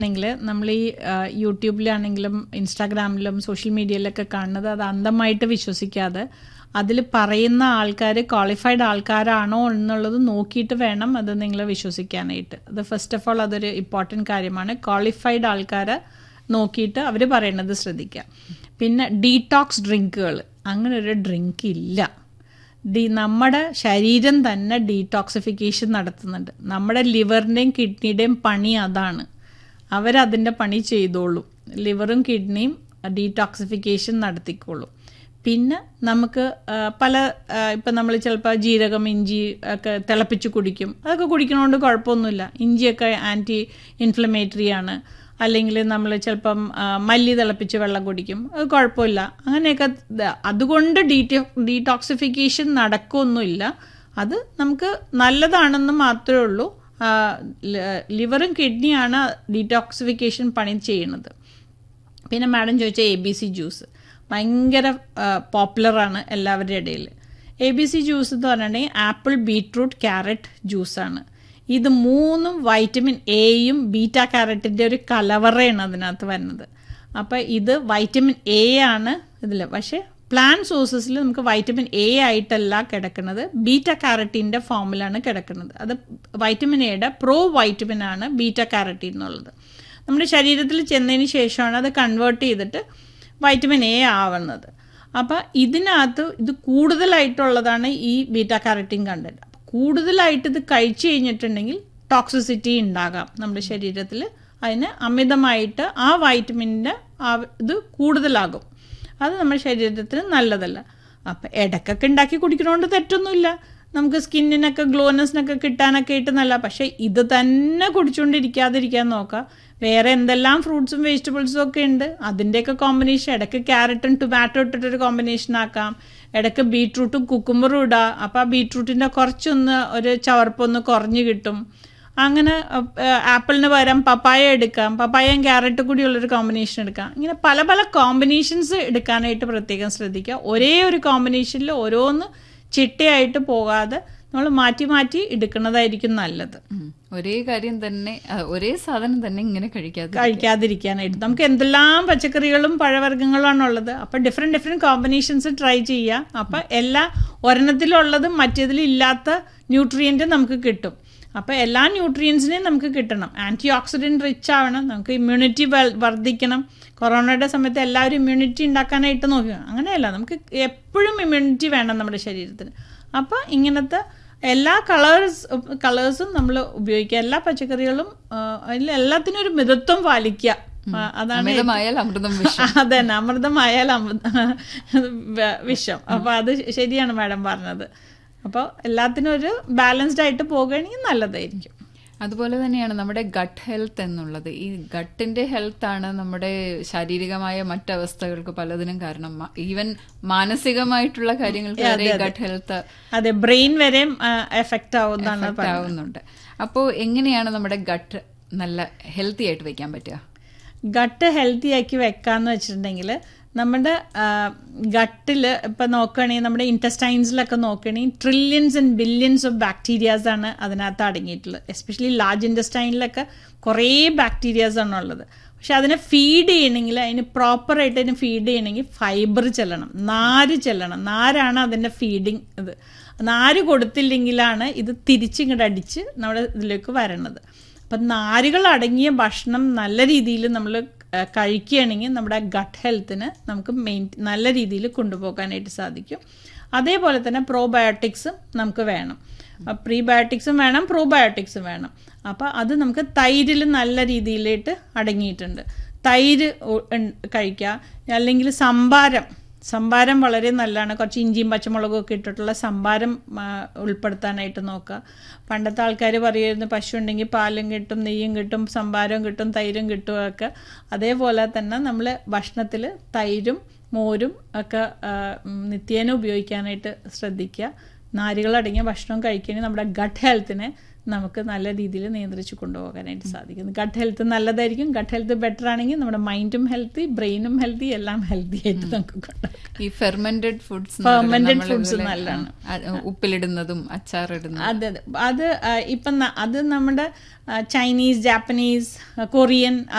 ആണെങ്കിൽ നമ്മൾ ഈ ആ, യൂട്യൂബിലാണെങ്കിലും ഇൻസ്റ്റാഗ്രാമിലും സോഷ്യൽ മീഡിയയിലൊക്കെ കാണുന്നത് അത് അന്ധമായിട്ട് വിശ്വസിക്കാതെ അതിൽ പറയുന്ന ആൾക്കാർ ക്വാളിഫൈഡ് ആൾക്കാരാണോ എന്നുള്ളത് നോക്കിയിട്ട് വേണം അത് നിങ്ങൾ വിശ്വസിക്കാനായിട്ട് അത് ഫസ്റ്റ് ഓഫ് ഓൾ അതൊരു ഇമ്പോർട്ടൻറ്റ് കാര്യമാണ് ക്വാളിഫൈഡ് ആൾക്കാരെ നോക്കിയിട്ട് അവർ പറയുന്നത് ശ്രദ്ധിക്കുക പിന്നെ ഡീടോക്സ് ഡ്രിങ്കുകൾ അങ്ങനെ ഒരു ഡ്രിങ്ക് ഇല്ല ഡി നമ്മുടെ ശരീരം തന്നെ ഡീടോക്സിഫിക്കേഷൻ നടത്തുന്നുണ്ട് നമ്മുടെ ലിവറിൻ്റെയും കിഡ്നിയുടെയും പണി അതാണ് അവരതിൻ്റെ പണി ചെയ്തോളും ലിവറും കിഡ്നിയും ഡീടോക്സിഫിക്കേഷൻ നടത്തിക്കോളും പിന്നെ നമുക്ക് ആ, പല ഇപ്പം നമ്മൾ ചിലപ്പോൾ ജീരകം ഇഞ്ചി ഒക്കെ തിളപ്പിച്ച് കുടിക്കും അതൊക്കെ കുടിക്കണോണ്ട് കുഴപ്പമൊന്നുമില്ല ഇഞ്ചിയൊക്കെ ആൻറ്റി ഇൻഫ്ലമേറ്ററി ആണ് അല്ലെങ്കിൽ നമ്മൾ ചിലപ്പം ആ, മല്ലി തിളപ്പിച്ച് വെള്ളം കുടിക്കും അത് കുഴപ്പമില്ല അങ്ങനെയൊക്കെ ദ- അതുകൊണ്ട് ഡീറ്റോ ഡീടോക്സിഫിക്കേഷൻ നടക്കുകയൊന്നുമില്ല അത് നമുക്ക് നല്ലതാണെന്ന് മാത്രമേ ഉള്ളൂ ആ, ല- ലിവറും കിഡ്നിയാണ് ഡീടോക്സിഫിക്കേഷൻ പണി ചെയ്യുന്നത് പിന്നെ മാഡം ചോദിച്ച എ ബി സി ജ്യൂസ് ഭയങ്കര പോപ്പുലറാണ് എല്ലാവരുടെ ഇടയിൽ എ ബി സി ജ്യൂസ് എന്ന് പറഞ്ഞിട്ടുണ്ടെങ്കിൽ ആപ്പിൾ ബീട്രൂട്ട് ക്യാരറ്റ് ജ്യൂസാണ് ഇത് മൂന്നും വൈറ്റമിൻ എയും ബീറ്റ ക്യാരറ്റിൻ്റെ ഒരു കലവറയാണ് അതിനകത്ത് വരുന്നത് അപ്പോൾ ഇത് വൈറ്റമിൻ എ ആണ് ഇതിൽ പക്ഷേ പ്ലാൻ സോഴ്സസിൽ നമുക്ക് വൈറ്റമിൻ എ ആയിട്ടല്ല കിടക്കുന്നത് ബീറ്റ കാരറ്റീൻ്റെ ഫോമിലാണ് കിടക്കുന്നത് അത് വൈറ്റമിൻ എയുടെ പ്രോ വൈറ്റമിൻ ആണ് ബീറ്റ കാരറ്റീൻ എന്നുള്ളത് നമ്മുടെ ശരീരത്തിൽ ചെന്നതിന് ശേഷമാണ് അത് കൺവേർട്ട് ചെയ്തിട്ട് വൈറ്റമിൻ എ ആവുന്നത് അപ്പോൾ ഇതിനകത്ത് ഇത് കൂടുതലായിട്ടുള്ളതാണ് ഈ ബീറ്റ കാരറ്റീൻ കണ്ടന്റ് കൂടുതലായിട്ട് ഇത് കഴിച്ചു കഴിഞ്ഞിട്ടുണ്ടെങ്കിൽ ടോക്സിസിറ്റി ഉണ്ടാകാം നമ്മുടെ ശരീരത്തിൽ അതിന് അമിതമായിട്ട് ആ വൈറ്റമിൻ്റെ ഇത് കൂടുതലാകും അത് നമ്മുടെ ശരീരത്തിന് നല്ലതല്ല അപ്പം ഇടയ്ക്കൊക്കെ ഉണ്ടാക്കി കുടിക്കണോണ്ട് തെറ്റൊന്നുമില്ല നമുക്ക് സ്കിന്നിനൊക്കെ ഗ്ലോനെസ്സിനൊക്കെ കിട്ടാനൊക്കെ ആയിട്ട് നല്ല പക്ഷേ ഇത് തന്നെ കുടിച്ചുകൊണ്ടിരിക്കാതിരിക്കാൻ നോക്കുക വേറെ എന്തെല്ലാം ഫ്രൂട്ട്സും വെജിറ്റബിൾസും ഒക്കെ ഉണ്ട് അതിൻ്റെയൊക്കെ കോമ്പിനേഷൻ ഇടയ്ക്ക് ക്യാരറ്റും ടൊമാറ്റോ ഇട്ടിട്ടൊരു കോമ്പിനേഷൻ ആക്കാം ഇടയ്ക്ക് ബീട്രൂട്ടും കുക്കുമ്പറും ഇടാം അപ്പോൾ ആ ബീട്രൂട്ടിൻ്റെ കുറച്ചൊന്ന് ഒരു ചവർപ്പൊന്ന് കുറഞ്ഞ് കിട്ടും അങ്ങനെ ആപ്പിളിന് പകരം പപ്പായ എടുക്കാം പപ്പായയും ക്യാരറ്റും കൂടിയുള്ളൊരു കോമ്പിനേഷൻ എടുക്കാം ഇങ്ങനെ പല പല കോമ്പിനേഷൻസ് എടുക്കാനായിട്ട് പ്രത്യേകം ശ്രദ്ധിക്കുക ഒരേ ഒരു കോമ്പിനേഷനിൽ ഓരോന്ന് ചിട്ടയായിട്ട് പോകാതെ നമ്മൾ മാറ്റി മാറ്റി എടുക്കുന്നതായിരിക്കും നല്ലത് ഉം. ഒരേ കാര്യം തന്നെ ആ, ഒരേ സാധനം തന്നെ ഇങ്ങനെ കഴിക്കാതെ കഴിക്കാതിരിക്കാനായിട്ട് നമുക്ക് എന്തെല്ലാം പച്ചക്കറികളും പഴവർഗ്ഗങ്ങളാണ് ഉള്ളത് അപ്പൊ ഡിഫറെന്റ് ഡിഫറെന്റ് കോമ്പിനേഷൻസ് ട്രൈ ചെയ്യുക അപ്പൊ എല്ലാ ഒരെണ്ണത്തിലുള്ളതും മറ്റേതിലും ഇല്ലാത്ത ന്യൂട്രിയൻറ്റ് നമുക്ക് കിട്ടും അപ്പോൾ എല്ലാ ന്യൂട്രിയൻസിനെയും നമുക്ക് കിട്ടണം ആൻറ്റി ഓക്സിഡൻറ്റ് റിച്ച് ആവണം നമുക്ക് ഇമ്മ്യൂണിറ്റി വർദ്ധിക്കണം കൊറോണയുടെ സമയത്ത് എല്ലാവരും ഇമ്മ്യൂണിറ്റി ഉണ്ടാക്കാനായിട്ട് നോക്കുക അങ്ങനെയല്ല നമുക്ക് എപ്പോഴും ഇമ്മ്യൂണിറ്റി വേണം നമ്മുടെ ശരീരത്തിന് അപ്പോൾ ഇങ്ങനത്തെ എല്ലാ കളേഴ്സ് കളേഴ്സും നമ്മൾ ഉപയോഗിക്കുക എല്ലാ പച്ചക്കറികളും ആ, അതിൽ എല്ലാത്തിനും ഒരു മിതത്വം പാലിക്കുക ആ, അതാണ് അമിതമായാൽ അമൃതം വിഷം അതന്നെ അമൃതമായാൽ അമൃത വ- വിഷം അപ്പൊ അത് ശരിയാണ് മാഡം പറഞ്ഞത് അപ്പോൾ എല്ലാത്തിനും ഒരു ബാലൻസ്ഡ് ആയിട്ട് പോകുകയാണെങ്കിൽ നല്ലതായിരിക്കും അതുപോലെ തന്നെയാണ് നമ്മുടെ ഗട്ട് ഹെൽത്ത് എന്നുള്ളത് ഈ ഗട്ടിന്റെ ഹെൽത്ത് ആണ് നമ്മുടെ ശാരീരികമായ മറ്റവസ്ഥകൾക്ക് പലതിനും കാരണം ഈവൻ മാനസികമായിട്ടുള്ള കാര്യങ്ങൾക്ക് വരെ ഗട്ട് ഹെൽത്ത് അതെ ബ്രെയിൻ വരെ എഫക്റ്റ് ആവുന്നതാണ് എഫക്റ്റ് ആവുന്നുണ്ട് അപ്പോൾ എങ്ങനെയാണ് നമ്മുടെ ഗട്ട് നല്ല ഹെൽത്തി ആയിട്ട് വെക്കാൻ പറ്റുക ഗട്ട് ഹെൽത്തി ആക്കി വെക്കാന്ന് വെച്ചിട്ടുണ്ടെങ്കിൽ നമ്മുടെ ഗട്ടിൽ ഇപ്പം നോക്കുകയാണെങ്കിൽ നമ്മുടെ ഇൻറ്റസ്റ്റൈൻസിലൊക്കെ നോക്കുകയാണെങ്കിൽ trillions and billions of bacterias ആണ് അതിനകത്ത് അടങ്ങിയിട്ടുള്ളത് എസ്പെഷ്യലി ലാർജ് ഇൻറ്റസ്റ്റൈനിലൊക്കെ കുറേ ബാക്ടീരിയാസ് ആണ് ഉള്ളത് പക്ഷെ അതിനെ ഫീഡ് ചെയ്യണമെങ്കിൽ അതിന് പ്രോപ്പറായിട്ട് അതിന് ഫീഡ് ചെയ്യണമെങ്കിൽ ഫൈബർ ചെല്ലണം നാര് ചെല്ലണം നാരാണ് അതിൻ്റെ ഫീഡിങ് ഇത് നാര് കൊടുത്തില്ലെങ്കിലാണ് ഇത് തിരിച്ചിങ്ങോട്ട് അടിച്ച് നമ്മുടെ ഇതിലേക്ക് വരണത് അപ്പം നാരുകൾ അടങ്ങിയ ഭക്ഷണം നല്ല രീതിയിൽ നമ്മൾ കഴിക്കുകയാണെങ്കിൽ നമ്മുടെ ഗട്ട് ഹെൽത്തിന് നമുക്ക് മെയിൻ നല്ല രീതിയിൽ കൊണ്ടുപോകാനായിട്ട് സാധിക്കും അതേപോലെ തന്നെ പ്രോബയോട്ടിക്സും നമുക്ക് വേണം പ്രീബയോട്ടിക്സും വേണം പ്രോബയോട്ടിക്സും വേണം അപ്പോൾ അത് നമുക്ക് തൈരിൽ നല്ല രീതിയിലായിട്ട് അടങ്ങിയിട്ടുണ്ട് തൈര് ഉ- ഉൺ- കഴിക്കുക അല്ലെങ്കിൽ സംഭാരം സംഭാരം വളരെ നല്ലതാണ് കുറച്ച് ഇഞ്ചിയും പച്ചമുളകും ഒക്കെ ഇട്ടിട്ടുള്ള സംഭാരം ആ, ഉൾപ്പെടുത്താനായിട്ട് നോക്കുക പണ്ടത്തെ ആൾക്കാർ പറയുമായിരുന്നു പശു ഉണ്ടെങ്കിൽ പാലും കിട്ടും നെയ്യും കിട്ടും സംഭാരവും കിട്ടും തൈരും കിട്ടും ഒക്കെ അതേപോലെ തന്നെ നമ്മൾ ഭക്ഷണത്തിൽ തൈരും മോരും ഒക്കെ ആ, ഉം, നിത്യേന ഉപയോഗിക്കാനായിട്ട് ശ്രദ്ധിക്കുക നാരുകളടങ്ങിയ ഭക്ഷണം കഴിക്കുകയാണെങ്കിൽ നമ്മുടെ ഗട്ട് ഹെൽത്തിനെ നമുക്ക് നല്ല രീതിയിൽ നിയന്ത്രിച്ച് കൊണ്ടുപോകാനായിട്ട് സാധിക്കും ഗട്ട് ഹെൽത്ത് നല്ലതായിരിക്കും ഗട്ട് ഹെൽത്ത് ബെറ്റർ ആണെങ്കിൽ നമ്മുടെ മൈൻഡും ഹെൽത്തി ബ്രെയിനും ഹെൽത്തി എല്ലാം ഹെൽത്തി ആയിട്ട് നമുക്ക് കൊണ്ടുപോകാം ഈ ഫെർമെന്റഡ് ഫുഡ്സ് Fermented foods നല്ലതാണ്. ഉപ്പിലിടുന്നതും അച്ചാറിടുന്നതും അതെ അതെ അത് ആ, ഇപ്പം ന- അത് നമ്മുടെ ചൈനീസ് ജാപ്പനീസ് കൊറിയൻ